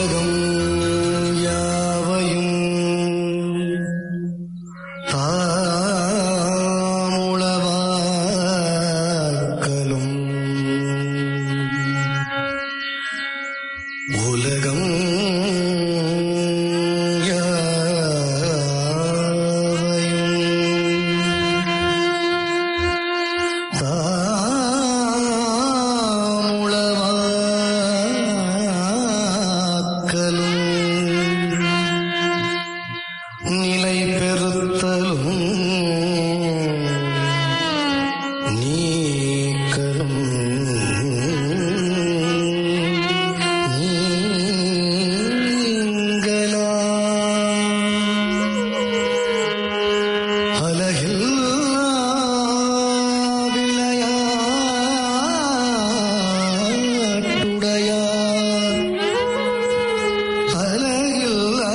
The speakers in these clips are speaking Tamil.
உலகம் யாவையும் தாமுளவாக்கலும் உலகம் யாவையும் தாமுளவாக்கலும் நிலை பெறுத்தலும் நீக்கலும் நீங்களாம் அலகில்லா விளையாட்டுடையார் அலகில்லா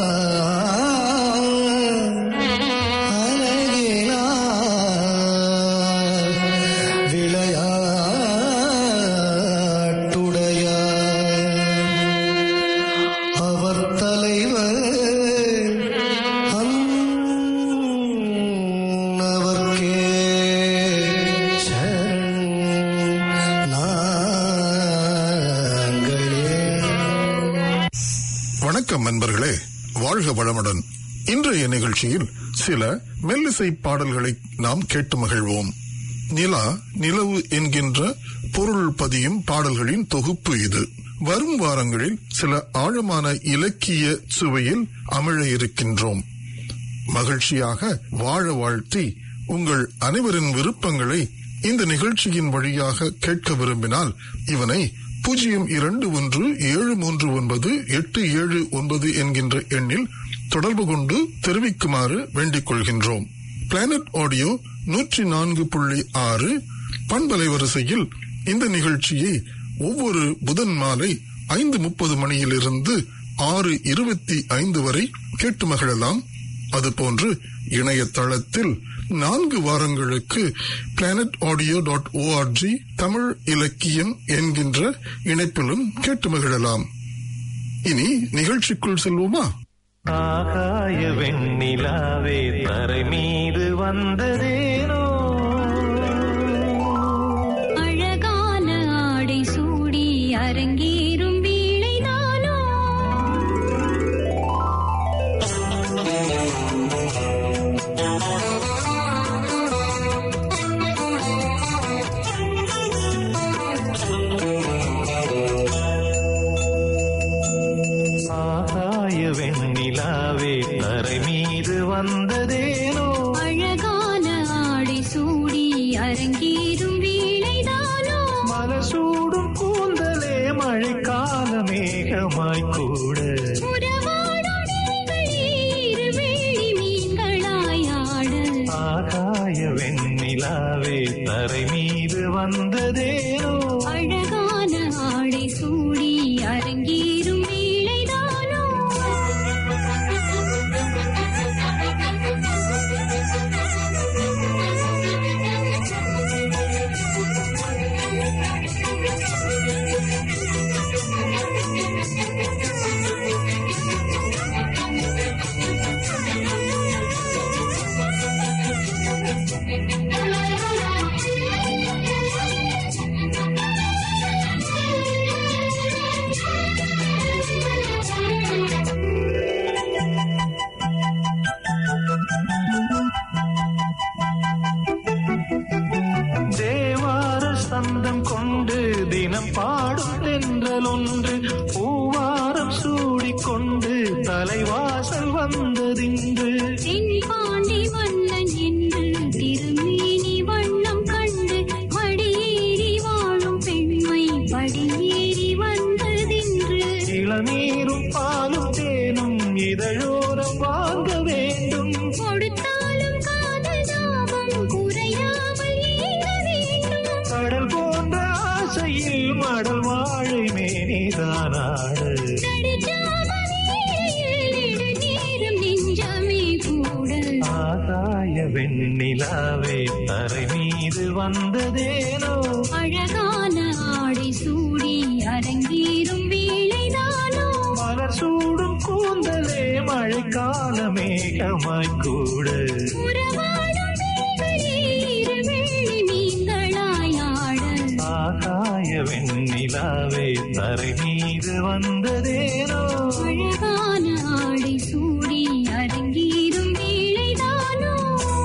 அலகிலா விளையாட்டுடையார் அவர் தலைவர் அன்னவர்க்கே சரண் நாங்களே வணக்கம் நண்பர்களே வாழ்க வளமுடன் இன்றைய நிகழ்ச்சியில் சில மெல்லிசை பாடல்களை நாம் கேட்டு மகிழ்வோம் நிலா நிலவு என்கின்ற பொருள் பதியும் பாடல்களின் தொகுப்பு இது வரும் வாரங்களில் சில ஆழமான இலக்கிய சுவையில் அமிழ இருக்கின்றோம் மகிழ்ச்சியாக வாழ வாழ்த்தி உங்கள் அனைவரின் விருப்பங்களை இந்த நிகழ்ச்சியின் வழியாக கேட்க விரும்பினால் இவனை பூஜ்ஜியம் இரண்டு ஒன்று ஏழு மூன்று ஒன்பது எட்டு ஏழு ஒன்பது என்கின்ற எண்ணில் தொடர்பு கொண்டு தெரிவிக்குமாறு வேண்டிக் கொள்கின்றோம் பிளானட் ஆடியோ நூற்றி நான்கு புள்ளி ஆறு பண்பலை வரிசையில் இந்த நிகழ்ச்சியை ஒவ்வொரு புதன் மாலை ஐந்து முப்பது மணியிலிருந்து ஆறு இருபத்தி ஐந்து வரை கேட்டு மகிழலாம் அதுபோன்று இணையதளத்தில் நான்கு வாரங்களுக்கு planet audio dot ORG Tamil இலக்கியம் என்கின்ற இணைப்பிலும் கேட்டு மகிழலாம் இனி நிகழ்ச்சிக்குள் செல்வோமா ஆகாய வெண்ணிலாவே தரை மீது வந்ததேனோ அழகான ஆடை சூடி அரங்கேறும் வீணைதானோ ஆகாய வெண்ணிலாவே தரை மீது வந்ததேனோ அழகான ஆடை சூடி அரங்கேறும் வீணைதானோ மலசூடும் கூந்தலே மழைக்கால மேகமாய் கூட உறவாடும் நீங்களே இருவேளி மீன்களாய் ஆட ஆகாய வெண்ணிலாவே தரை மீது வந்ததேனோ அழகான ஆடை சூடி அரங்கேறும் வீணைதானோ தேவார சந்தம் கொண்டு தினம் பாடும் தென்றல் ஒன்று பூவாரம் சூடிக்கொண்டு தலைவாசல் வந்ததின்று தென்பாண்டி வண்ணன் என்று திருமேனி வண்ணம் கண்டு மடியேறி வாழும் பெண்மை படியேறி வந்ததென்று இளநீரும் பாலும் தேனும் இதழோரம் வாங்க வேண்டும் கொடுத்தாலும் காதல் தாபம் குறையாமல் ஏங்க வேண்டும் கடல் போன்ற ஆசையில் மடல் வாழை மேனிதானாடு நடுச்சாம வேளையில் நெடுநேரம் நெஞ்சமே கூட ஆகாய வெண்ணிலாவே தரை மீது வந்ததேனோ அழகான ஆடை சூடி அரங்கேறும் வேளைதானோ மலர் மழைக்கால மேகமாய் கூட உறவாடும் மீன்களே இரு வெள்ளி மீன்களாய் ஆட ஆகாய வெண்ணிலாவே தரை மீது வந்ததேனோ அழகான ஆடை சூடி அரங்கேறும் வேளைதானோ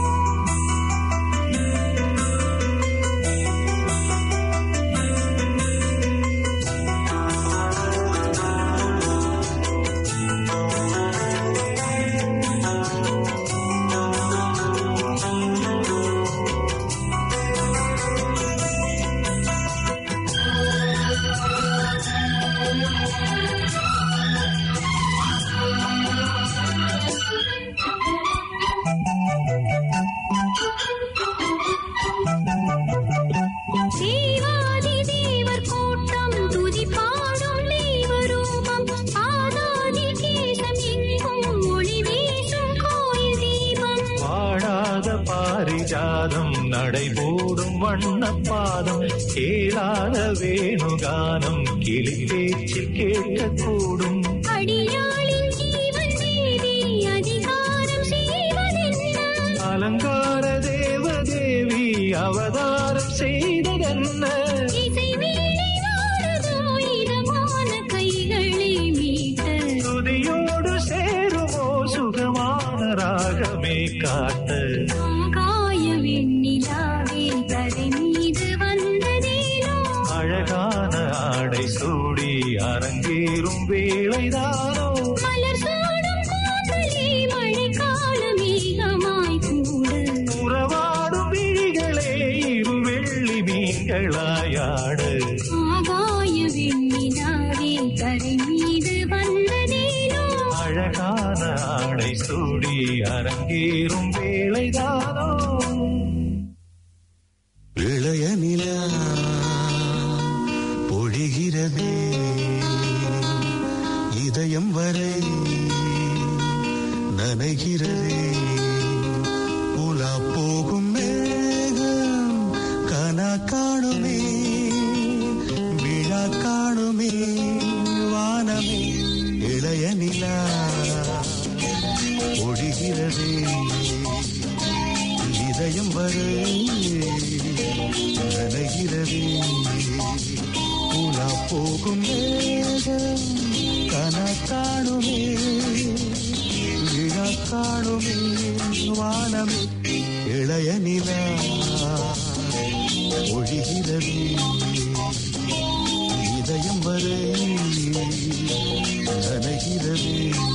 தேவாதி தேவர் கூட்டம் துதி பாடும் தெய்வரூபம் பாதாதி கேசம் எங்கும் ஒளி வீசும் கோயில் தீபம் வாழாத பாரிஜாதம் நடைபோடும் வண்ணப்பாதம் கேளாத வேணுகானம் கிளி பேச்சில் கேட்கக்கூடும் அடியாளின் ஜீவன் தேவி அதிகாரம் செய்வதென்ன அலங்கார தேவதேவி அவதாரம் செய்ததென்ன இசை வீணை நாடுதோ இதமான கைகளை மீட்ட துதியோடு சேருமோ சுகமான ராகமே காட்ட ஆகாய வெண்ணிலாவே தரை மீது வந்ததேனோ அழகான ஆடை சூடி அரங்கேறும் வேளைதானோ மலர் சூடும் கூந்தலே மழைக்கால மேகமாய் கூட உறவாடும் விழிகளே இரு வெள்ளி மீன்களாயாட ஆகாய வெண்ணிலாவே தரை மீது வந்ததேனோ அழகான ஆடை சூடி அரங்கேறும் வேளைதானோ இளைய நிலா பொழிகிறதே இதயம் வரை நனைகிறதே உலா போகும் மேகம் கனா காணுமே விழா காணுமே வானமே இளைய நிலா பொழிகிறதே இதயம் வரை நனைகிறதே உலா போகும் மேகம் கன காணுமே விழா காணுமே வானமே இளைய நிலா ஒழிகிறது இதயம் வரை நனைகிறது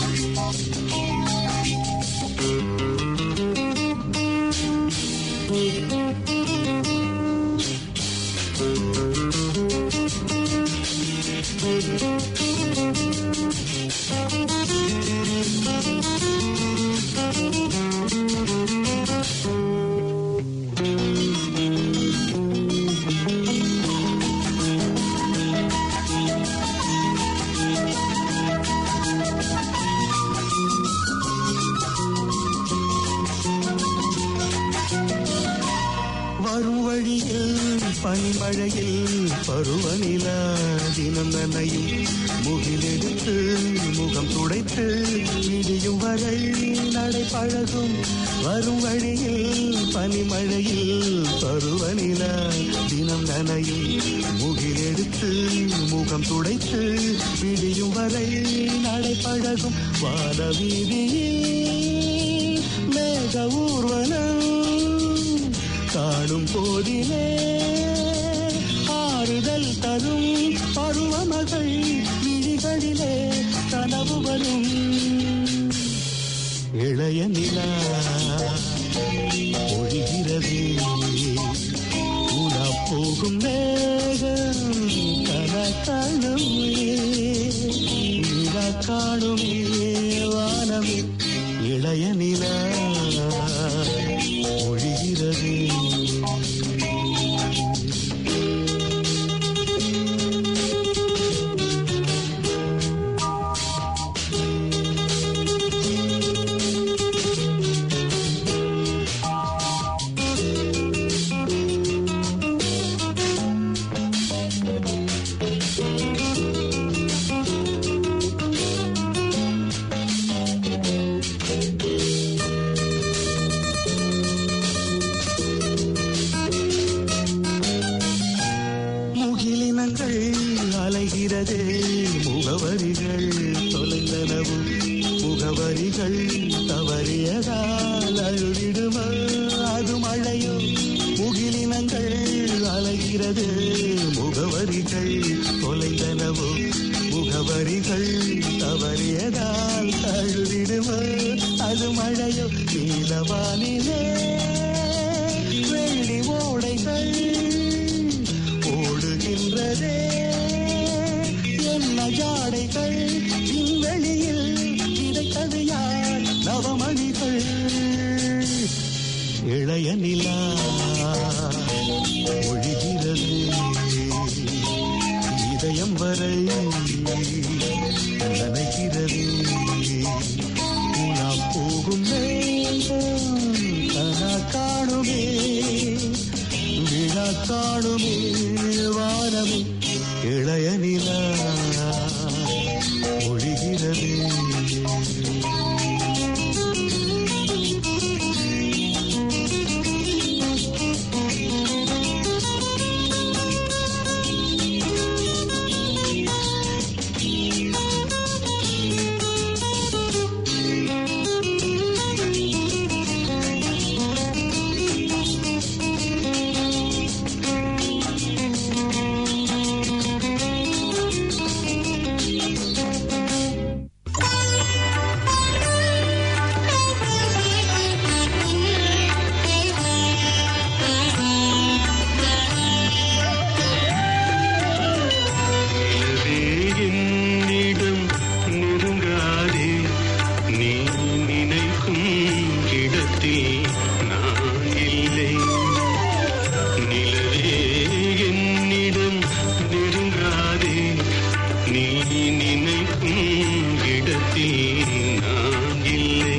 வரும் வழியில் பனிமழையில் பருவநிலா தினம் நனையும் முகிலெடுத்து முகம் துடைத்து விடியும் வரை நடை பழகும் வரும் வழியில் பனிமழையில் பருவநிலா தினம் நனையும் முகிலெடுத்து முகம் துடைத்து விடியும் வரை நடை பழகும் வான வீதியில் மேக ஊர்வலம் காணும் போதிலே ஆறுதல் தரும் பருவமகள் விழிகளிலே கனவு வரும் இளைய நிலா ஒழிகிறது உலா போகும் மேகம் கன காணுமே நிலா காணுமே வானமே இளைய நிலா ஒழிகிறது முகவரிகள் தவறியதால் அழுதிடுமோ அது மழையோ முகிலினங்கள் அலைகிறது முகவரிகள் தொலைந்தனவோ முகவரிகள் தவறியதால் அழுதிடுமோ அது மழையோ நீலவானிலே வெள்ளி ஓடைகள் ஓடுகின்றதே என்ன ஜாடைகள் விண்வெளியில் கிடைத்தது யார் நவமணிகள் இளைய நிலா ஒழிகிறது இதயம் வரை நனைகிறது உலா போகும் மேகம் கனா காணுமே விழா காணுமே வானமே இளைய நிலா ஒழிகிறது நிலவே என்னிடம் நெருங்காதே நீ நினைக்கும் இடத்தில் நான் இல்லை நிலவே என்னிடம் நெருங்காதே நீ நினைக்கும் இடத்தில் நான் இல்லை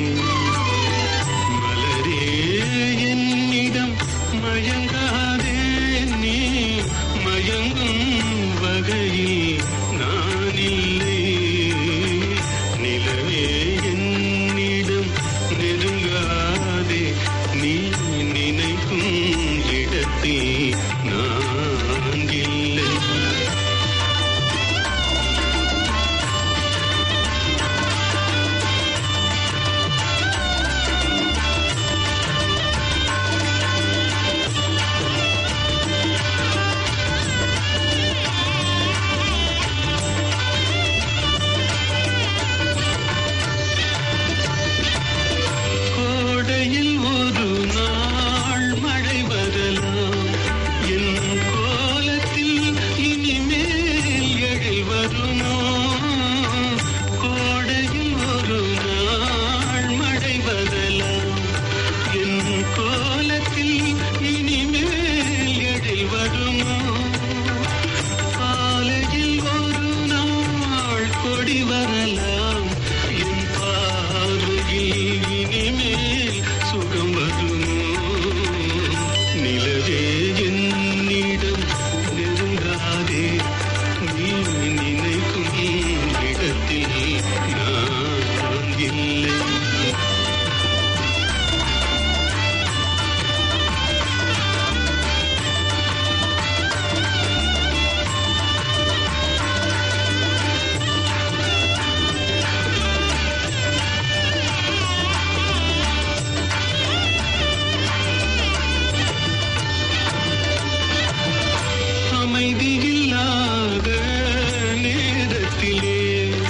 மலரே என்னிடம் மயங்காதே நீ மயங்கும் வகையில் நான் இல்லை நிலவே என்னிடம் நெருங்காதே நீ நினைக்கும் இடத்தில் நான் இல்லை கோடையில் ஒரு நாள் மழை வரலாம் என் கோலத்தில் இனிமேல் எழில் வருமோ கோடையில் ஒரு நாள் மழை வரலாம் என் கோலத்தில் இனிமேல் எழில் வருமோ காலையில் ஒரு நாள் கொடி வரலாம் என் பார்வையில் இனிமேல் சுகம் வருமோ நிலவே என்னிடம் நெருங்காதே நீ நினைக்கும் இடத்தில் நான் இல்லை அமைதியில்லாத நேரத்திலே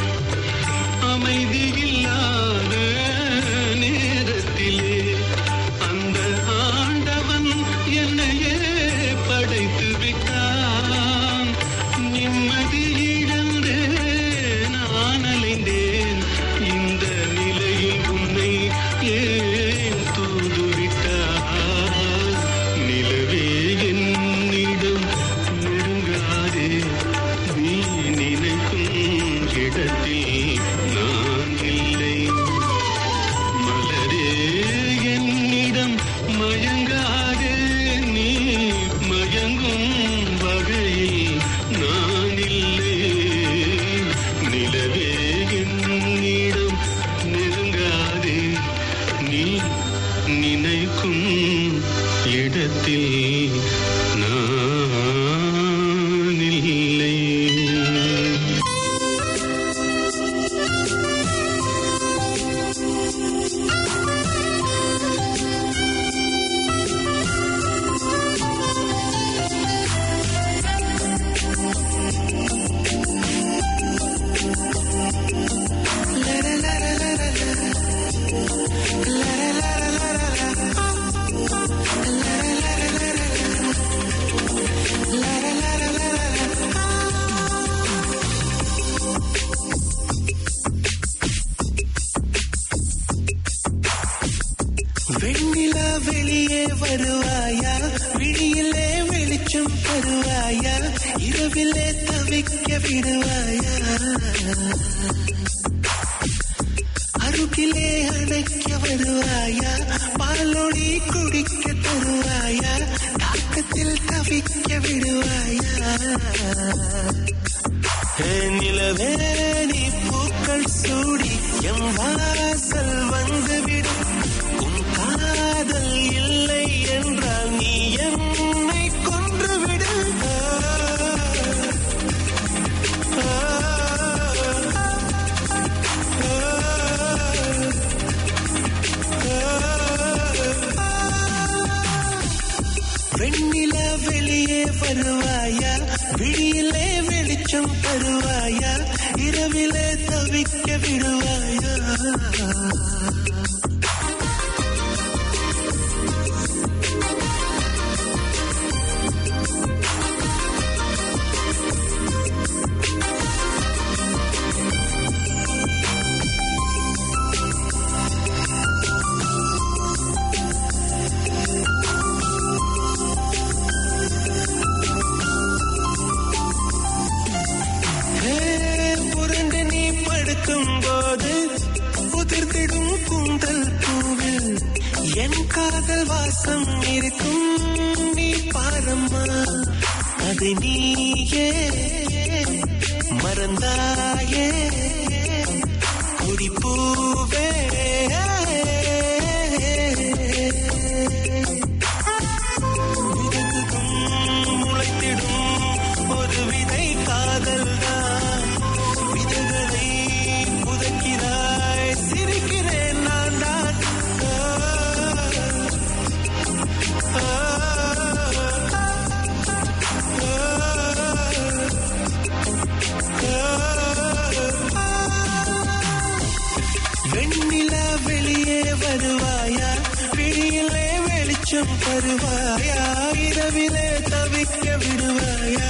அமைதியில்லாத நேரத்திலே அந்த ஆண்டவன் என்னையே படைத்து விட்டான் நிம்மதி இழந்தே நான் அலைந்தேன் இந்த நிலையில் உன்னை ஏன் தூதுவிட்டான் நிலவே என்னிடம் நெருங்காதே நீ நினைக்கும் இடத்தில் நான் இல்லை மலரே என்னிடம் மயங்காதே நீ மயங்கும் வகையில் நான் இல்லை நிலவே என்னிடம் நெருங்காதே நீ நினைக்கும் இடத்தில் நான் இல்லை வெண்ணிலா வெளியே வருவாயா விழியிலே வெளிச்சம் தருவாயா இரவிலே தவிக்க விடுவாயா அருகிலே அணைக்க வருவாயா பாலொளி குடிக்க தருவாயா தாக்கத்தில் தவிக்க விடுவாயா நிலவே நீ பூக்கள் சூடி எம் வாசல் வந்துவிடும் உன் காதல் இல்லை என்றால் நீ என்னை கொன்றுவிடு ஆ, வெண்ணில வெளியே வருவாயா விழியிலே வெளிச்சம் தருவாயா இரவிலே தவிக்க விடுவாயா ஏ, புரண்டு நீ படுக்கும் போது உதிர்ந்திடும் கூந்தல் பூவில் என் காதல் வாசம் இருக்கும் நீ பாரம்மா அது நீயே மறந்தாயே குடிப்பூவே விதகுதும் முளைத்திடும் ஒரு விதை காதல் தான் விதைகளை புதைக்கிறாய் சிரிக்கிறேன் நான் தான் ஆ, வெண்ணிலா வெளியே வருவாயா விழியிலே வெளிச்சம் தருவாயா இரவிலே தவிக்க விடுவாயா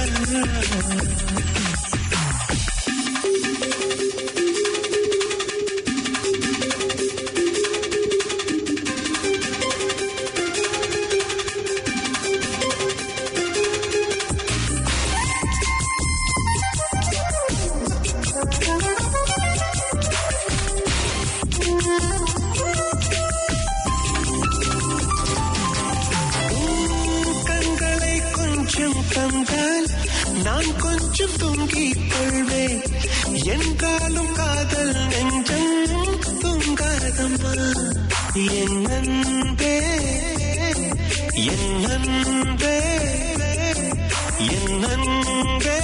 உன் கண்களை கொஞ்சம் தந்தால் நான் கொஞ்சம் தூங்கிக் கொள்வேன் என்றாலும் காதல் நெஞ்சம் தூங்காதம்மா என் அன்பே என் அன்பே என் அன்பே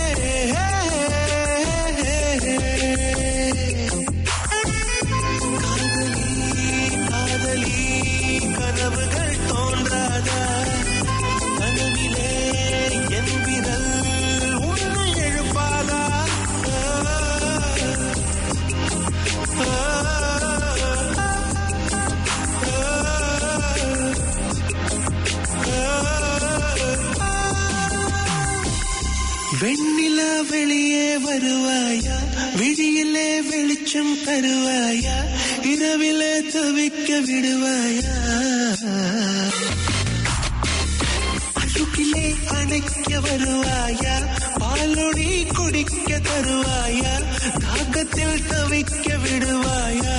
காதலி காதலி கனவுகள் தோன்றாதா கனவிலே என் விரல் உன்னை எழுப்பாதா ஆ, வெண்ணிலா வெளியே வருவாயா விழியிலே வெளிச்சம் தருவாயா இரவிலே தவிக்க விடுவாயா அழுக்கிலே அணைக்க வருவாயா பாலொடி குடிக்க தருவாயா தாக்கத்தில் தவிக்க விடுவாயா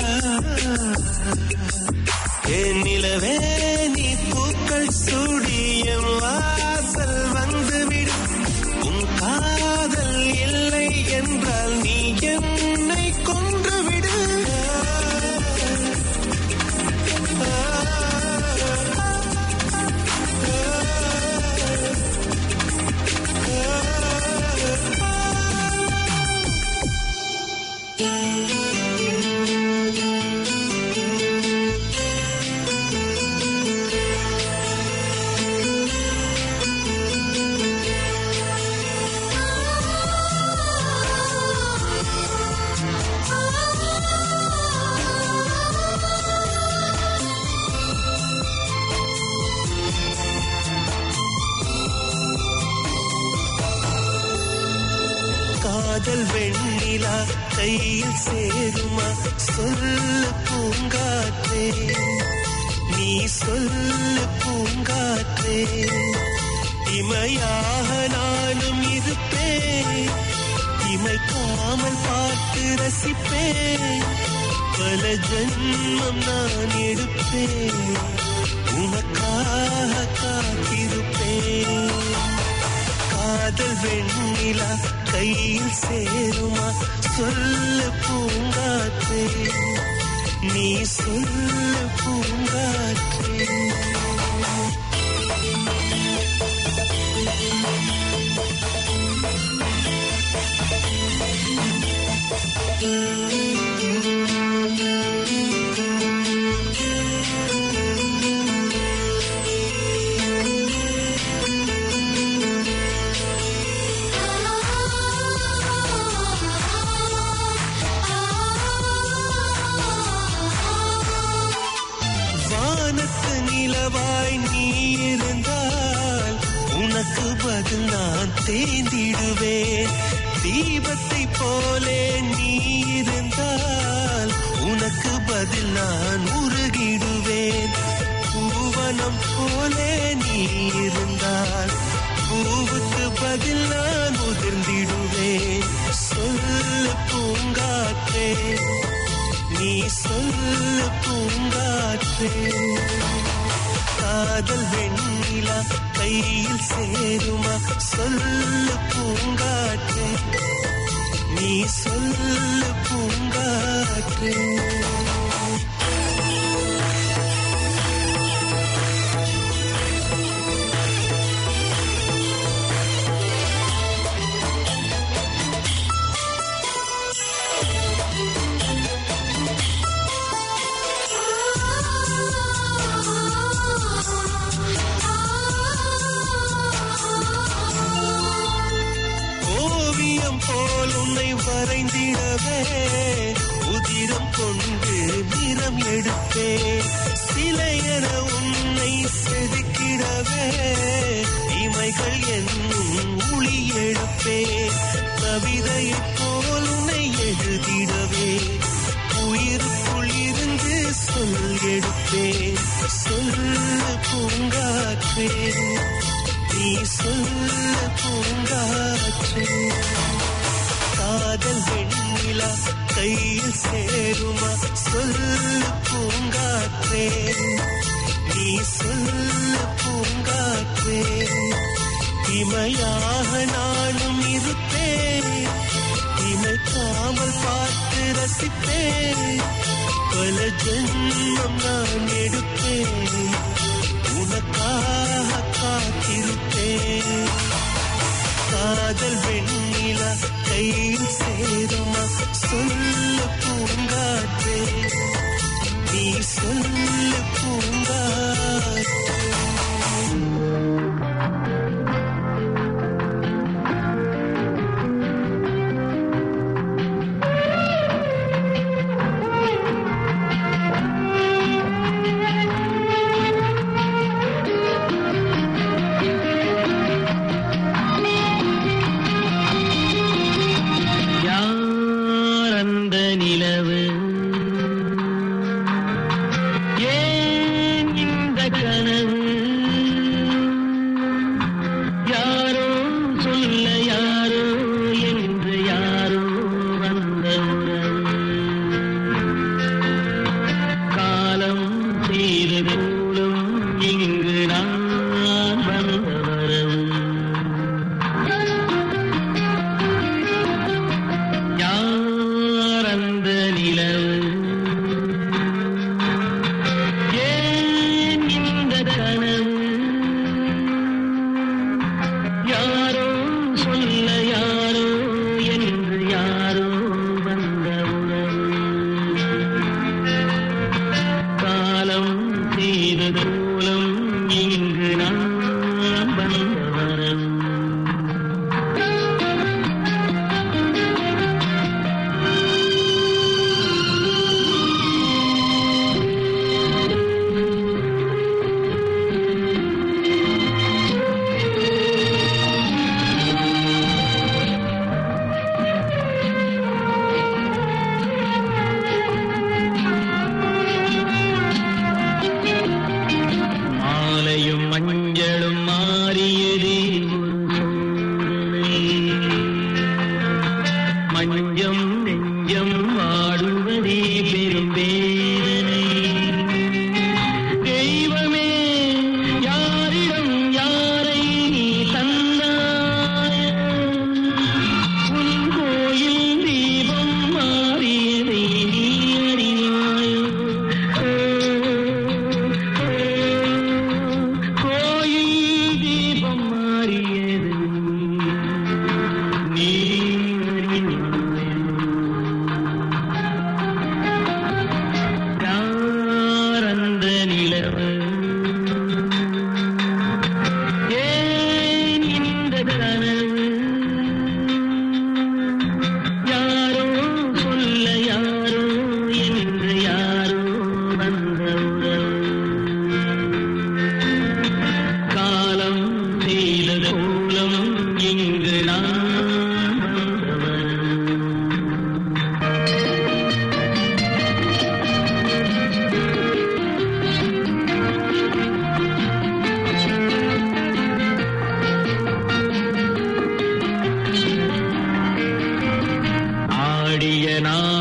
என் நிலவே நீ பூக்கள் சூடியம் வாசல் வந்துவிடும் உன் காதல் இல்லை என்றால் நீ என்னை கொன்றுவிடு ஆ கையில் சேருமா சொல்லு பூங்காற்றே நீ சொல்லு பூங்காற்றே இமையாக நானும் இருப்பேன் இமைக்காமல் பார்த்து ரசிப்பேன் பல ஜென்மம் நான் எடுப்பேன் உனக்காக காத்திருப்பேன் காதல் வெண்ணிலா கையில் சேருமா சொல்லு பூங்காற்றே நீ சொல்லு பூங்காற்றே வானத்து நிலவாய் நீ இருந்தால் உனக்கு பதில் நான் தேர்ந்திடுவேன் தீபத்தை போலே நீ இருந்தால் உனக்கு பதில் நான் உருகிடுவேன் பூவனம் போலே நீ இருந்தால் பூவுக்கு பதில் நான் உதிர்ந்திடுவேன் சொல்லு பூங்காற்றே நீ சொல்லு பூங்காற்றே காதல் வெண்ணிலா கையில் சேருமா சொல்லு பூங்காற்றே நீ சொல்லு பூங்காற்றே ஓவியம் போல் உன்னை வரைந்திடவே உதிரம் கொண்டு நிறம் எடுப்பேன் சிலையென உன்னை செதுக்கிடவே இமைகள் என்னும் ஒளி எடுப்பேன் கவிதையைப் போல் உன்னை எழுதிடவே உயிருக்குள் இருந்து சொல் எடுப்பேன் சொல்லு பூங்காற்றே நீ சொல்லு பூங்காற்றே காதல் வெண்ணிலா கையில் சேருமா சொல்லு பூங்காற்றே நீ சொல்லு பூங்காற்றே இமையாக நானும் இருப்பேன் இமைக்காமல் பார்த்து ரசிப்பேன் பல ஜென்மம் நான் எடுப்பேன் உனக்காக காத்திருப்பேன் காதல் வெண்ணிலா கையில் சேருமா சொல்லு பூங்காற்றே நீ சொல்லு பூங்காற்றே யார் அந்த நிலவு ஏன் இந்த கனவு யாரோ சொல்ல யாரோ என்று யாரோ வந்த உறவு காலம் செய்து கூடும் இங்கு நான் வந்த வரவு யார் அந்த நிலவு ஏன் இந்த கனவு யாரோ சொல்ல யாரோ என்று யாரோ வந்த உறவு காலம் செய்த கூலம் இங்கு நான் வந்த வரவு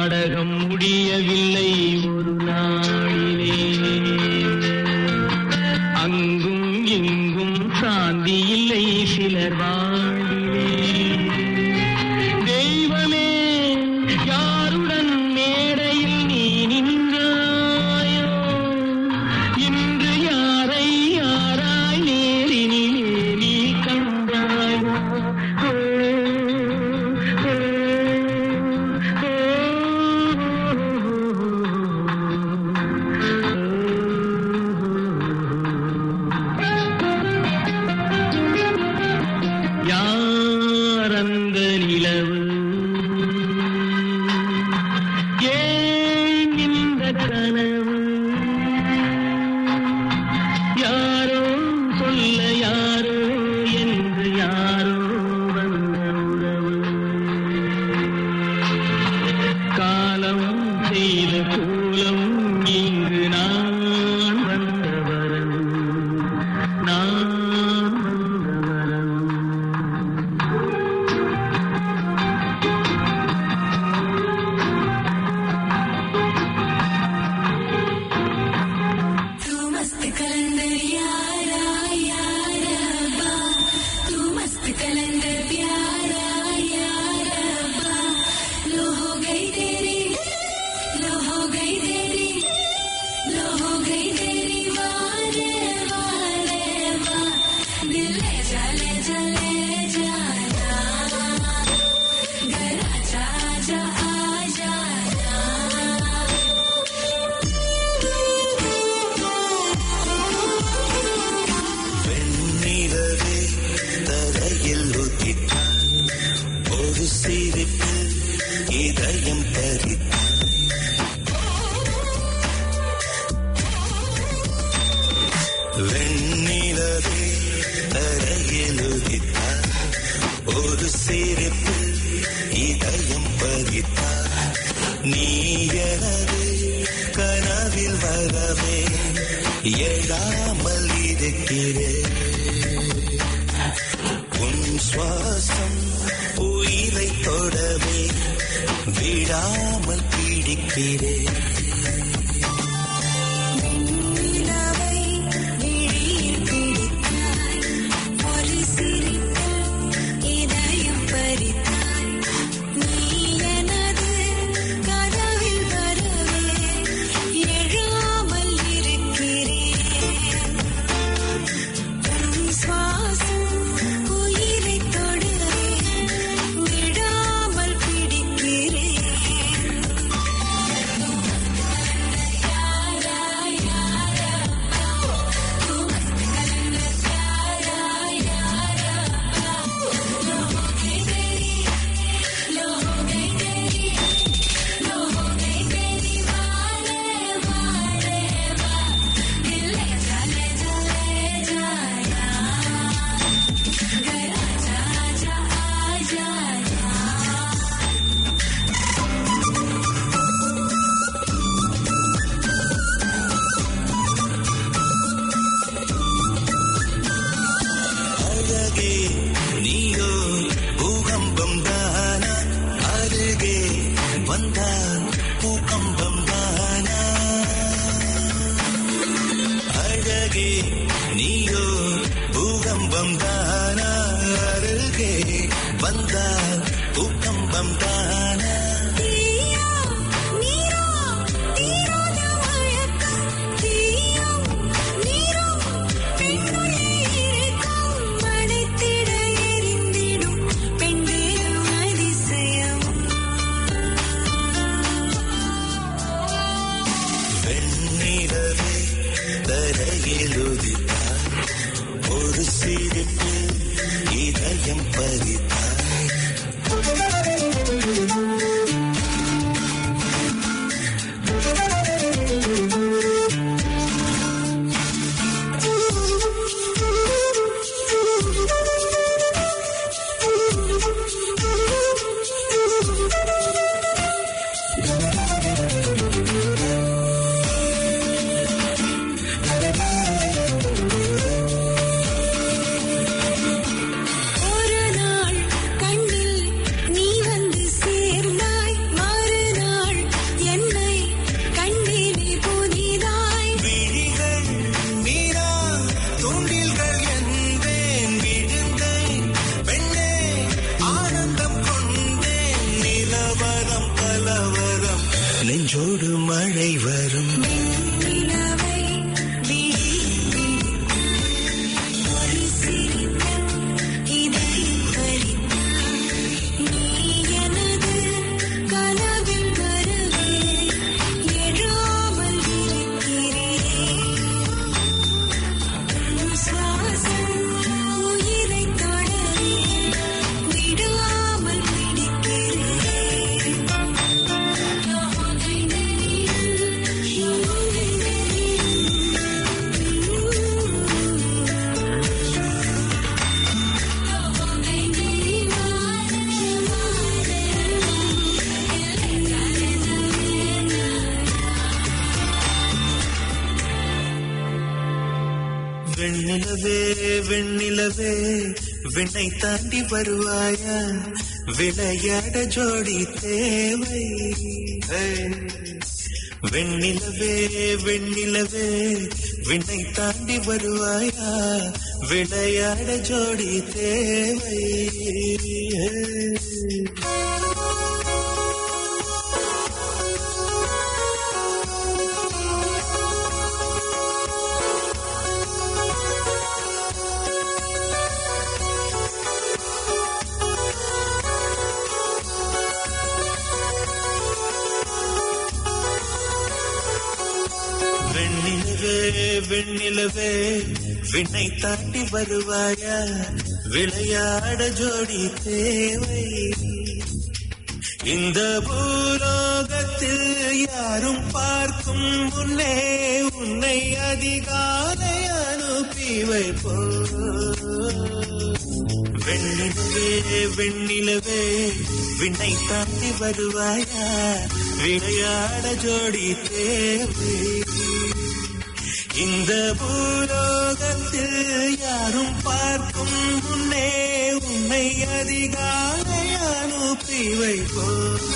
நாடகம் முடியவில்லை ஒரு நாளிலே அங்கும் இங்கும் சாந்தி இல்லை சிலர் வாழ்விலே தெய்வமே யாருடன் மேடையில் நீ நின்றாயோ இன்று யாரை யாராய் நேரினிலே நீ கண்டாயோ ஓ, ஓ, யார் அந்த நிலவு ஏன் இந்த கனவு யாரோ சொல்ல யாரோ என்று யாரோ வந்த உறவு காலம் செய்த கூலம் இங்கு நான் வந்த வரவு நான் வந்த வரவு तू मस्त कलंदर यारा यारा बा तू मस्त कलंदर प्यारा यारा बा लो हो गई तेरी लो हो गई तेरी लो हो गई तेरी वारे वारे वा दिल ले जा ले जा ले जाना घर आजा आजा आ जाना வெண்ணிலவே தரையில் உதித்தான் ஒரு சிரிப்பு இதயம் பறித்தான் வெண்ணிலவே தரையில் உதித்தான் ஒரு சிரிப்பு இதயம் பறித்தான் நீ எனது கனவில் வரவே எழாமல் இருக்கிறேன் உன் சுவாசம் உயிரை தொடவே விடாமல் பிடிக்கிறேன் நிலவை விழியில் பிடித்தாய் ஒரு சிரிப்பில் இதயம் பறித்தாய் நீ எனது கனவில் வரவே எழாமல் இருக்கிறேன் உன் சுவாசம் உயிரை தொடவே விடாமல் பிடிக்கிறேன் அழகே நீயோ பூகம்பம் தானா அருகே வந்தால் பூகம்பம் தானா அழகே நீயோ பூகம்பம் தானா அருகே வந்தால் பூகம்பம் தானா தீயா நீரா தீராத மயக்கம் தீயும் நீரும் பெண்ணுள்ளே இருக்கும் மடைத்திட எரிந்திடும் பெண்களும் அதிசயம் வெண்ணிலவே தரையில் உதித்தார் ஒரு சிரிப்பு இதயம் பறித்தார் ஒரு நாள் கண்ணில் நீ வந்து சேர் நெஞ்சோடு மழை வரும் நிலவை விழி ஒரு சிரிக்க இதை பறித்தாய் நீ எனது கனவில் வருவே எழாமல் இருக்கிறேன் உன் சுவாசம் உயிரை தொடரே விடாமல் பிடிக்கிறேன் வெண்ணிலவே வெண்ணிலவே விண்ணை தாண்டி வருவாயா விளையாட ஜோடி தேவை ஏய். வெண்ணிலவே வெண்ணிலவே விண்ணை தாண்டி வருவாயா விளையாட ஜோடி தேவை ஏய். வெண்ணிலவே வெண்ணிலவே விண்ணை தாண்டி வருவாயா விளையாட ஜோடி தேவை இந்த பூலோகத்தில் யாரும் பார்க்கும் முன்னே உன்னை அதிகாலை அனுப்பி வைப்போ வெண்ணிலவே வெண்ணிலவே விண்ணை தாண்டி வருவாயா விளையாட ஜோடி தேவை இந்த பூலோகத்தில் யாரும் பார்க்கும் முன்னே உன்னை அதிகாலை அனுப்பி வைப்போ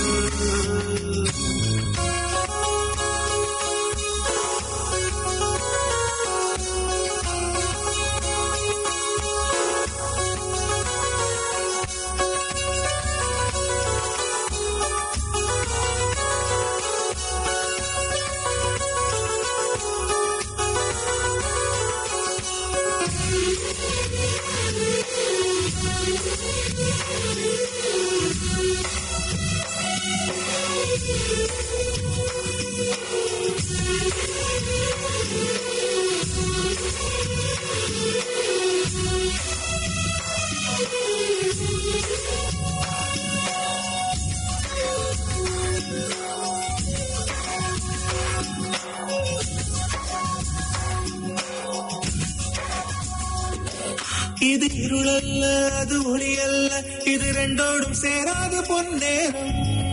இது இருளல்ல அது ஒளி அல்ல இது ரெண்டோடும் சேராத பொன்னேரம்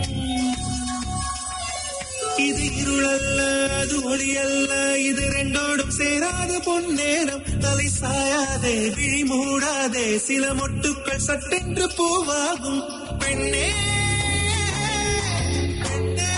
இது இருளல்ல அது ஒளி அல்ல இது ரெண்டோடும் சேராத பொன்னேரம் தலை சாயாதே விழி மூடாதே சில மொட்டுக்கள் சட்டென்று பூவாகும் பெண்ணே பெண்ணே,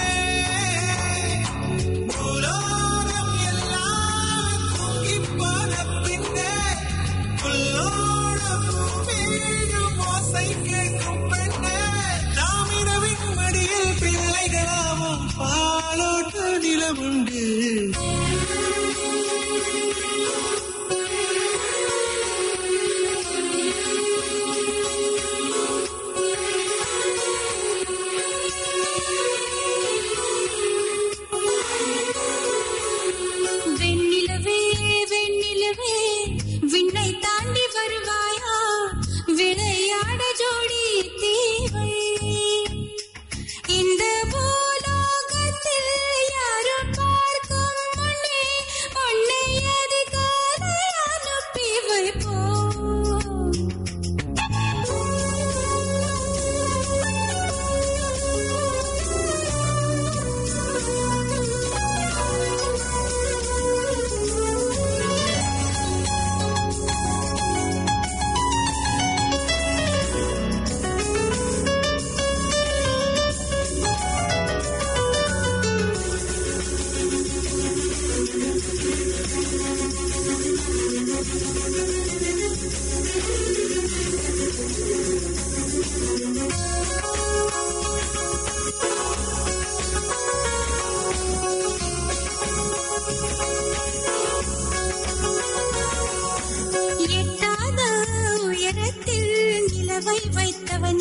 பூலோகம் எல்லாம் தூங்கிப் போன பின்னே, புல்லோட பூமியிலும் ஓசை கேட்கும் பெண்ணே. நாம் இரவின் மடியில் பிள்ளைகளாவும் பாலோட்ட நிலவுண்டு வெண்ணிலவே வெண்ணிலவே விண்ணை தாண்டி வருவாயா விளையாட ஜோடி தேவை இந்த பூலோகத்தில் யாரும் பார்க்கும் முன்னே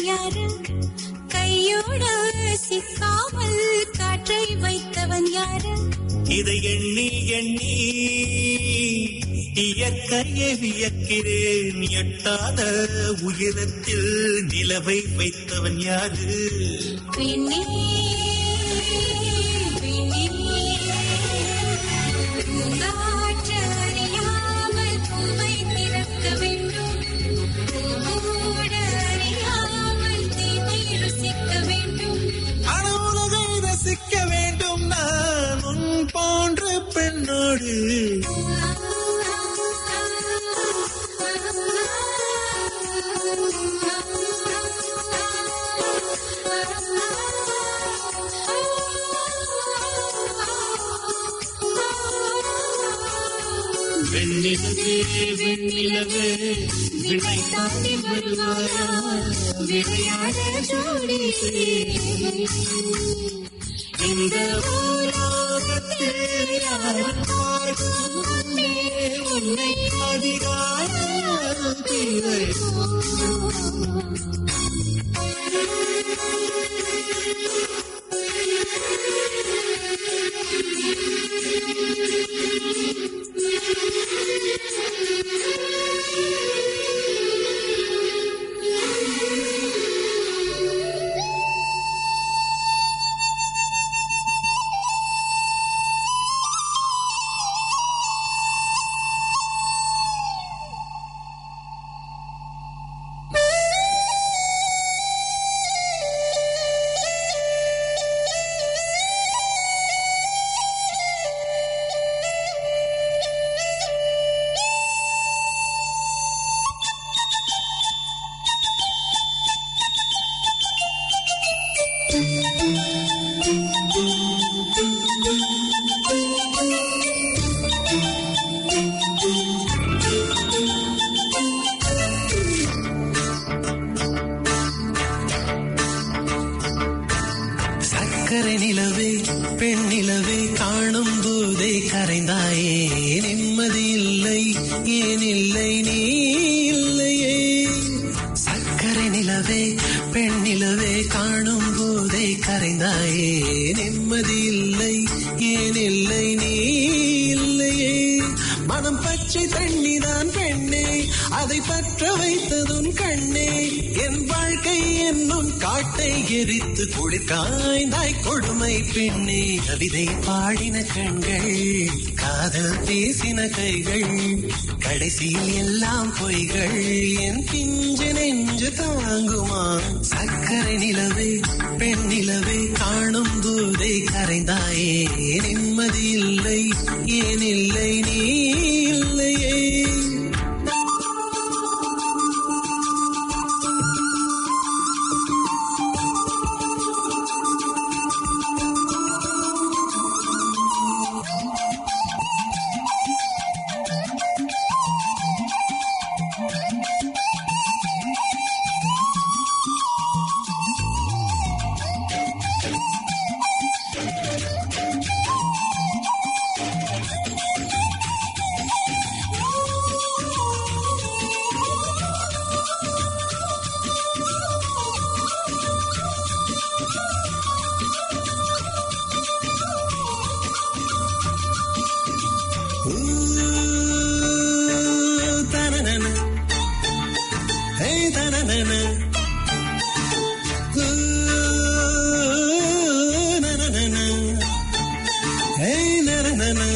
யாரு கையோடு சிக்காமல் காற்றை வைத்தவன் யாரு இதை எண்ணி எண்ணி இயற்கையை வியக்கிறேன் எட்டாத உயரத்தில் நிலவை வைத்தவன் யாரு விண்ணே, விண்ணே, பூங்காற்று அறியாமல் பூவை திறக்க வேண்டும் பூவோடு அறியாமல் தீமை ருசிக்க வேண்டும் அனவுலகை ரசிக்க வேண்டும் நான் உன் போன்ற பெண்ணோடு வெண்ணிலவே வெண்ணிலவே விண்ணை தாண்டி வருவாயா விளையாட ஜோடி இந்த உலகத்தில் யாருக்காகும் முன்னே உன்னை அதிகார தேவை சக்கரை நிலவே பெண் நிலவே காணும் போதே கரைந்தாயே நிம்மதி இல்லை ஏன் இல்லை நீ இல்லையே சக்கரை நிலவே பெண் நிலவே காணும் போதே கரைந்தாயே நிம்மதி இல்லை ஏன் இல்லை நீ இல்லையே மனம் பச்சை தண்ணிதான் பெண்ணே அதை பற்ற வைத்ததுன் கண்ணே என் வாழ்க்கை என்னும் காட்டை எரித்து குளிர்காய்ந்தாய் கொடுமை பெண்ணே கவிதை பாடின கண்கள் காதல் பேசின கைகள் கடைசியில் எல்லாம் பொய்கள் என் பிஞ்சு நெஞ்சு தாங்குமா சக்கரை நிலவே பெண் நிலவே காணும் போதே கரைந்தாயே நிம்மதி இல்லை ஏன் இல்லை நீ இல்லையே Ooh, ta-na-na-na. Hey, ta-na-na-na. Ooh, na-na-na-na. Hey, na-na-na-na.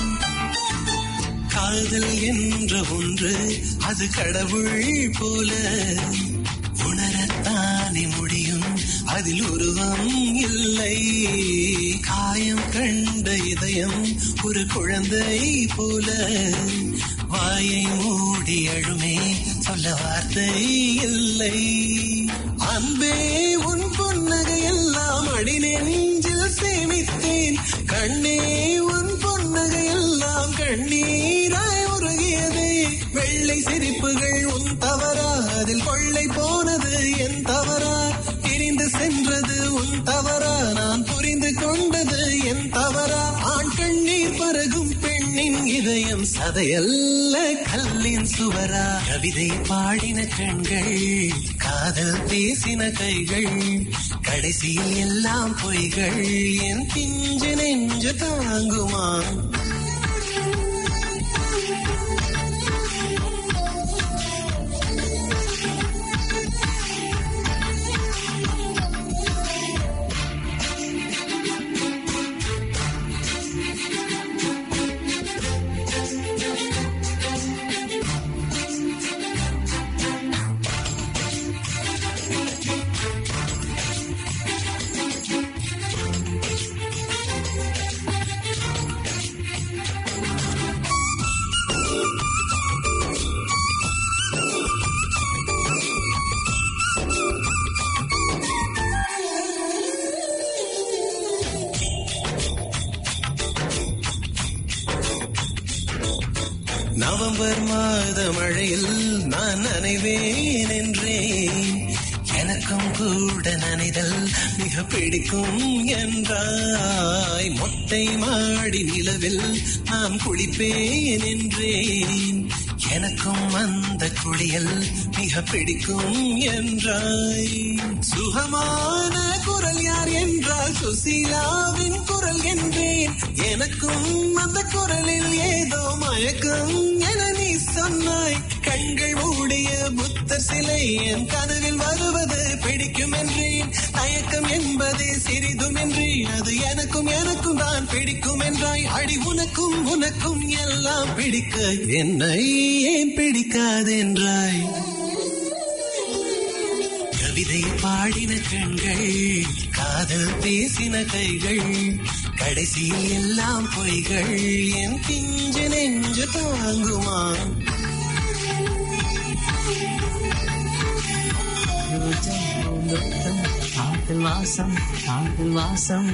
காதல் என்ற ஒன்று அது கடவுள் போல உணரத்தானே முடியும் அதில் உருவம் இல்லை காயம் கண்ட இதயம் ஒரு குழந்தை போல வாயை மூடி அழுமே சொல்ல வார்த்தை இல்லை அன்பே உன் புன்னகை எல்லாம் அடி நெஞ்சில் சேமித்தேன் கண்ணே உன் புன்னகை எல்லாம் கண்ணீராய் உருகியதே வெள்ளை சிரிப்புகள் உன் தவறா அதில் கொள்ளை போனது என் தவறா பிரிந்து சென்றது உன் தவறா நான் புரிந்து கொண்டது என் தவறா ஆண் கண்ணீர் பருகும் பெண்ணின் இதயம் சதையல்ல கல்லின் சுவரா கவிதை பாடின கண்கள் காதல் பேசின கைகள் கடைசியில் எல்லாம் பொய்கள் என் பிஞ்சு நெஞ்சு தாங்குமா நவம்பர் மாத மழையில் நான் நனைவேன் என்றேன் எனக்கும் கூட நனைதல் மிக பிடிக்கும் என்றாய் மொட்டை மாடி நிலவில் நான் குளிப்பேன் என்றேன் எனக்கும் அந்த குளியல் மிக பிடிக்கும் என்றாய் சுகமான குரல் யார் என்றால் சுசீலாவின் குரல் என்றேன் எனக்கும் அந்த குரலில் ஏதோ மயக்கம் என நீ சொன்னாய் கண்கள் மூடிய புத்தர் சிலை என் கனவில் வருவது பிடிக்கும் என்றேன் தயக்கம் என்பது சிறிதுமின்றி அது எனக்கும் எனக்கும் தான் பிடிக்கும் என்றாய் அடி உனக்கும் உனக்கும் எல்லாம் பிடிக்க என்னை ஏன் பிடிக்காதென்றாய் கவிதை பாடின கண்கள் காதல் பேசின கைகள் கடைசியில் எல்லாம் பொய்கள் என் பிஞ்சு நெஞ்சு தாங்குமா காதல் வாசம் காதல் வாசம்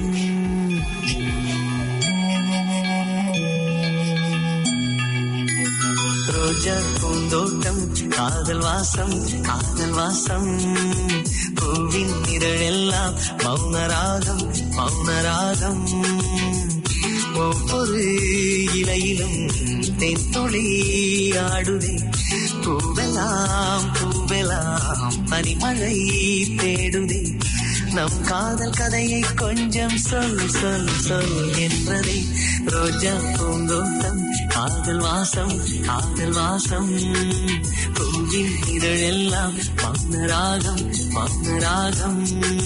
ரோஜா பூந்தோட்டம் காதல் வாசம் காதல் வாசம் பூவின் இதழெல்லாம் மௌனராகம் மௌனராகம் ஒவ்வொரு இலையிலும் தென்தொழி ஆடுதே பூவெல்லாம் பூவெல்லாம் பனிமழை தேடுதே நம் காதல் கதையை கொஞ்சம் சொல் சொல் சொல் என்றதே ரோஜா பூந்தோட்டம் காதல் வாசம் காதல் வாசம் பூவின் இதழெல்லாம் மௌனராகம் மௌனராகம்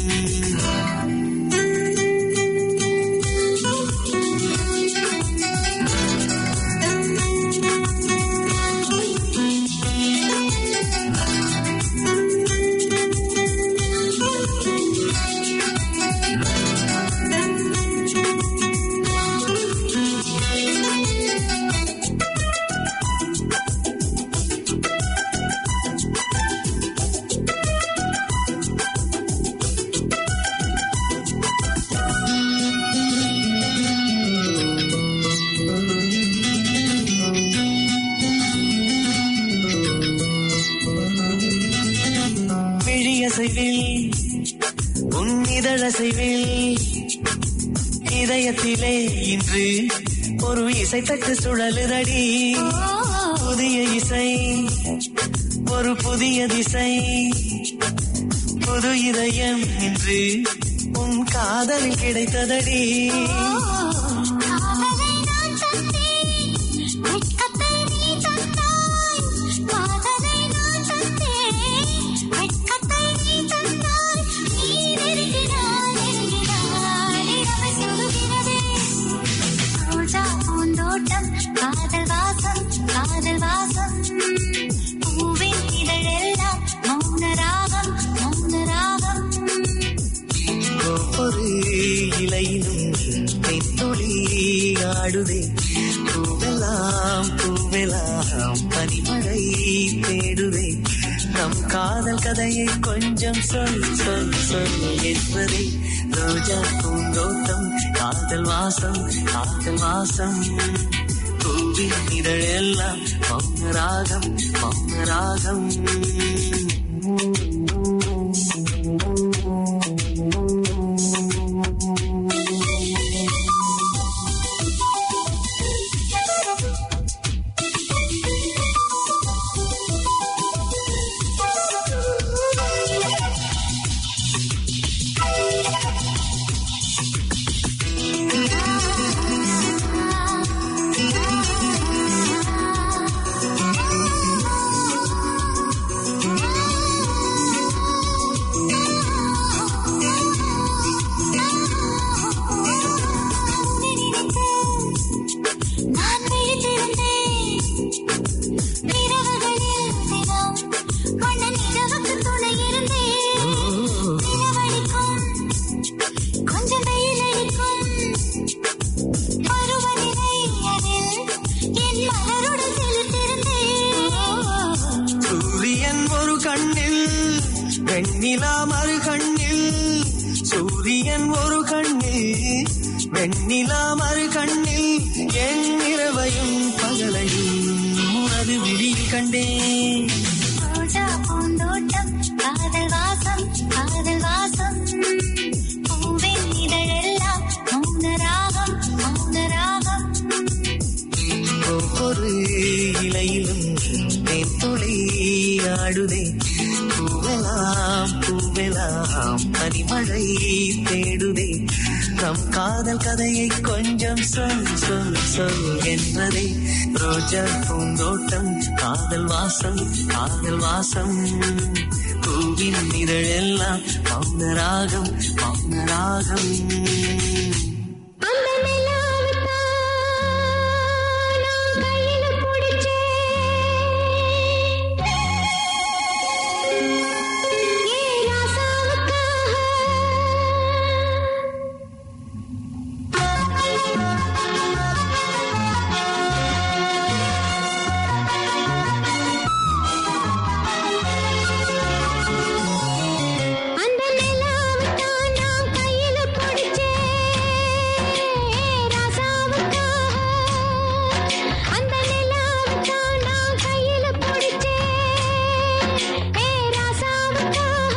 விழியசைவில் உன் இதழசைவில் இதயத்திலே இன்று ஒரு இசைத்தட்டு சுழலுதடி புதிய இசை ஒரு புதிய திசை புது இதயம் இன்று உன் காதலில் கிடைத்ததடி காதலை நான் தந்தேன் வெட்கத்தை நீ தந்தாய் காதலை நான் தந்தேன் வெட்கத்தை நீ தந்தாய் நீ நெருங்கினாய் நெருங்கினாய் இரவை சுடுகிறதே ரோஜா பூந்தோட்டம் காதல் வாசம் காதல் வாசம் பூவின் இதழெல்லாம் மௌன ராகம் மௌன ராகம் ஒவ்வொரு இலையிலும் தென்துளி ஆடுதே பூவெல்லாம் பூவெல்லாம் பனிமழை தேடுதே நம் காதல் கதையை கொஞ்சம் சொல் சொல் சொல் என்பதே ரோஜா பூந்தோட்டம் காதல் வாசம் காதல் வாசம் பூவின் இதழெல்லாம் மௌன ராகம் மௌன ராகம் வெண்ணிலா மறு கண்ணில் என் இரவையும் பகலையும் உனது விழியில் கண்டேன் ரோஜா பூந்தோட்டம் காதல் வாசம் காதல் வாசம் பூவின் இதழெல்லாம் மௌன ராகம் மௌன ராகம் ஒவ்வொரு இலையிலும் தேன் துளி ஆடுதே பூவெல்லாம் பூவெல்லாம் பனிமழை தேடுதே நம் காதல் கதையை கொஞ்சம் சொல் சொல் சொல் என்றதே ரோஜா பூந்தோட்டம் காதல் வாசம் காதல் வாசம் பூவின் இதழெல்லாம் மௌன ராகம் மௌன ராகம் அந்த நிலாவுத்தான் நான் கையில பிடிச்சேன். ஏ அந்த நிலாவுத்தான் நான் கையில பிடிச்சேன். ராசாவுக்காக. அந்த நிலாவுத்தான் நான் கையில பிடிச்சேன். ஏ ராசாவுக்காக.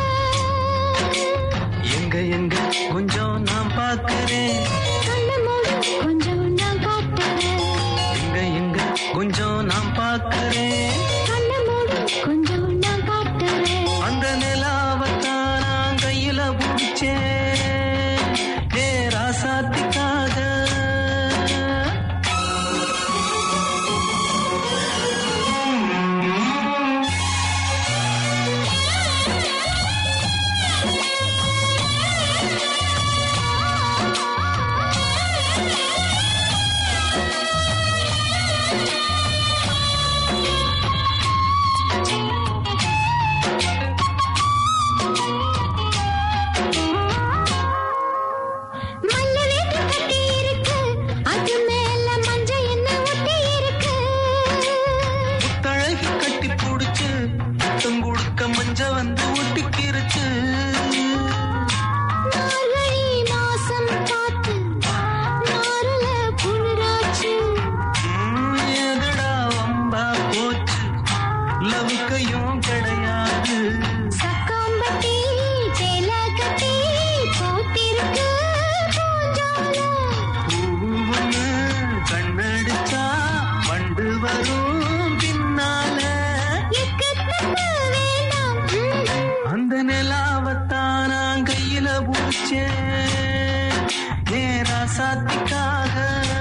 எங்க எங்க கொஞ்சம் நான் பார்க்கிறேன் கண்ணு மூடு, கொஞ்சம் நான் காட்டுறேன். எங்க எங்க கொஞ்சம் நான் பார்க்கிறேன் கண்ணு மூடு, கொஞ்சம் நான் காட்டுறேன். அந்த நிலாவத்தான் நான் கையில பிடிச்சேன் ஏ ராசாத்திக்காக மல்ல வேட்டி கட்டி இருக்கு, அது மேல மஞ்சள் எண்ணெய் ஒட்டி இருக்கு. தழகி கட்டி பிடிச்சு முத்தம் கொடுக்க மஞ்ச வந்து ஒட்டிக்கிருச்சு மார்கழி மாசம் காத்து, நாருல குளிராச்சு. ம், எதுடா வம்பா போச்சு லவுக்கையும் கிடையாது சக்காம்பட்டி, சேலை கட்டி, போத்திருக்கு பூஞ்சோலை. பூவுன்னு கண்ணடிச்சா வண்டு வரும் பின்னால எக்கத்தட்ட வேண்டாம். ம்ம். அந்த நிலாவத்தான் நான் கையில பிடிச்சேன் நேரா சாத்திக்காக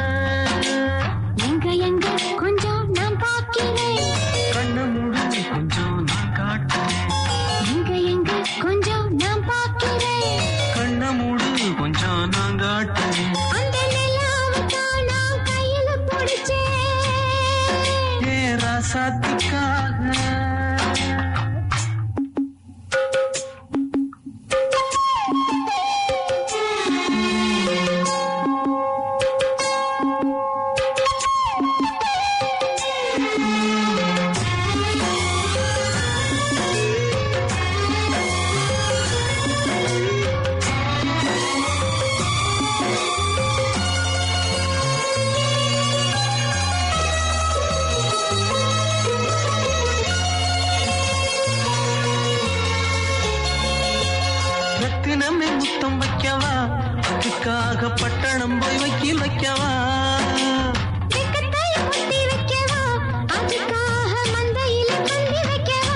எங்க எங்க கொஞ்சம் நான் பார்க்கிறேன் கண்ணு மூடி கொஞ்சம் நான் காட்டுறேன் எங்க எங்க கொஞ்சம் நான் பார்க்கிறேன் கண்ண மூடு கொஞ்சம் நான் காட்டுறேன் அந்த நிலாவுத்தான் நான் கையில பிடிச்சேன் நேரா சாத்திக்காக ரத்தினமே முத்தம் வைக்கவா அதுக்காக பட்டணம் போய் வக்கீல் வைக்கவா வெக்கத்தை முத்தி வைக்கவா அதுக்காக மந்தையில பந்தி வைக்கவா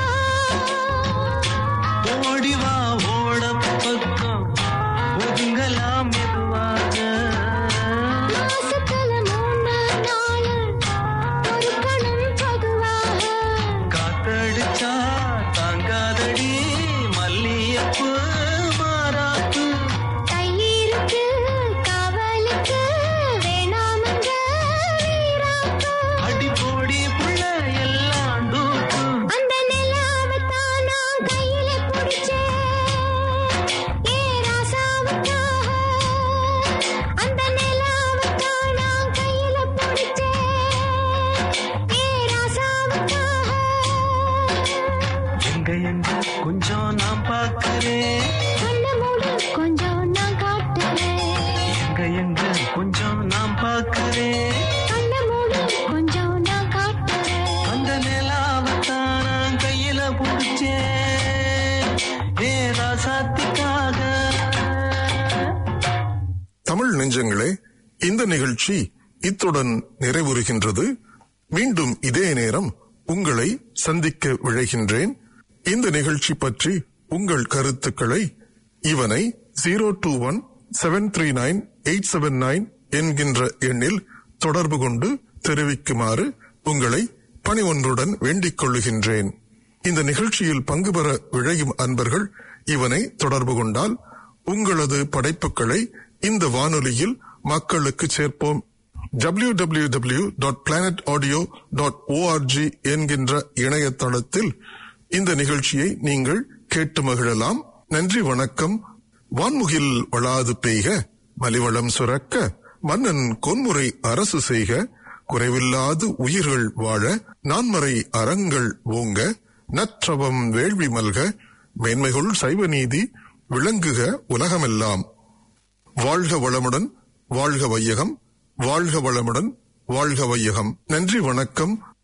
ஓடிவா ஓட பக்கம் ஒதுங்கலாம் மெதுவாக மாசத்துல மூணு நாள் பொறுக்கணும் பொதுவாக காத்தடிச்சா தாங்காதடி மல்லியப்பு மாறாப்பு கையிருக்கு காவலுக்கு வேணா நெஞ்சங்களே இந்த நிகழ்ச்சி இத்துடன் நிறைவுறுகின்றது மீண்டும் இதே நேரம் உங்களை சந்திக்க விழைகின்றேன் இந்த நிகழ்ச்சி பற்றி உங்கள் கருத்துக்களை இவனை zero two one seven three nine eight seven nine என்கின்ற எண்ணில் தொடர்பு கொண்டு தெரிவிக்குமாறு உங்களை பணிவொன்றுடன் வேண்டிக் கொள்ளுகின்றேன் இந்த நிகழ்ச்சியில் பங்கு பெற விழையும் அன்பர்கள் இவனை தொடர்பு கொண்டால் உங்களது படைப்புகளை இந்த வானொலியில் மக்களுக்கு சேர்ப்போம் www.planetaudio.org dot planet audio dot ORG என்கின்ற இணையதளத்தில் இந்த நிகழ்ச்சியை நீங்கள் கேட்டு மகிழலாம் நன்றி வணக்கம் வான்முகில் வளாது பெய்க மலிவளம் சுரக்க மன்னன் கொன்முறை அரசு செய்க குறைவில்லாது உயிர்கள் வாழ நான்மறை அறங்கள் ஓங்க நற்றவம் வேள்வி மல்க மேன்மைகள் சைவ நீதி விளங்குக உலகமெல்லாம் வாழ்க வளமுடன் வாழ்க வையகம் வாழ்க வளமுடன் வாழ்க வையகம் நன்றி வணக்கம்